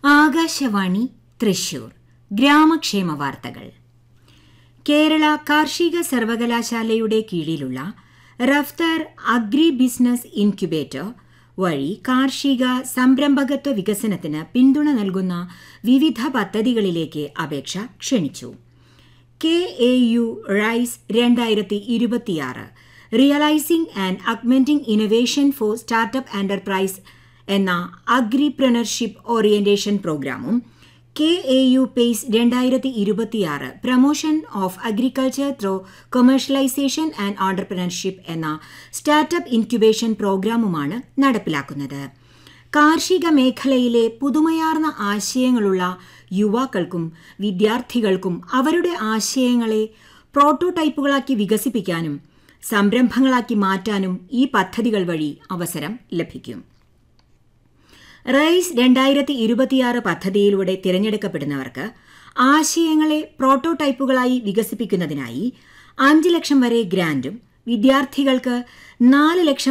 ആകാശവാണി തൃശൂർ ഗ്രാമക്ഷേമ വാർത്തകൾ കേരള കാർഷിക സർവകലാശാലയുടെ കീഴിലുള്ള റഫ്തർ അഗ്രി ബിസിനസ് ഇൻക്യുബേറ്റർ വഴി കാർഷിക സംരംഭകത്വ വികസനത്തിന് പിന്തുണ നൽകുന്ന വിവിധ പദ്ധതികളിലേക്ക് അപേക്ഷ ക്ഷണിച്ചു കെ എ യു റൈസ് രണ്ടായിരത്തി ഇരുപത്തിയാറ് realising and augmenting innovation for startup enterprise എന്ന അഗ്രിപ്രണർഷിപ്പ് ഓറിയന്റേഷൻ പ്രോഗ്രാമും കെ എ യു പേസ് രണ്ടായിരത്തി ഇരുപത്തിയാറ് promotion of agriculture through commercialisation and entrepreneurship എന്ന സ്റ്റാർട്ടപ്പ് ഇൻക്യുബേഷൻ പ്രോഗ്രാമുമാണ് നടപ്പിലാക്കുന്നത് കാർഷിക മേഖലയിലെ പുതുമയാർന്ന ആശയങ്ങളുള്ള യുവാക്കൾക്കും വിദ്യാർത്ഥികൾക്കും അവരുടെ ആശയങ്ങളെ പ്രോട്ടോടൈപ്പുകളാക്കി വികസിപ്പിക്കാനും സംരംഭങ്ങളാക്കി മാറ്റാനും ഈ പദ്ധതികൾ വഴി അവസരം ലഭിക്കും റൈസ് രണ്ടായിരത്തി ഇരുപത്തിയാറ് പദ്ധതിയിലൂടെ തിരഞ്ഞെടുക്കപ്പെടുന്നവർക്ക് ആശയങ്ങളെ പ്രോട്ടോടൈപ്പുകളായി വികസിപ്പിക്കുന്നതിനായി അഞ്ച് ലക്ഷം വരെ ഗ്രാന്റും വിദ്യാർത്ഥികൾക്ക് നാല് ലക്ഷം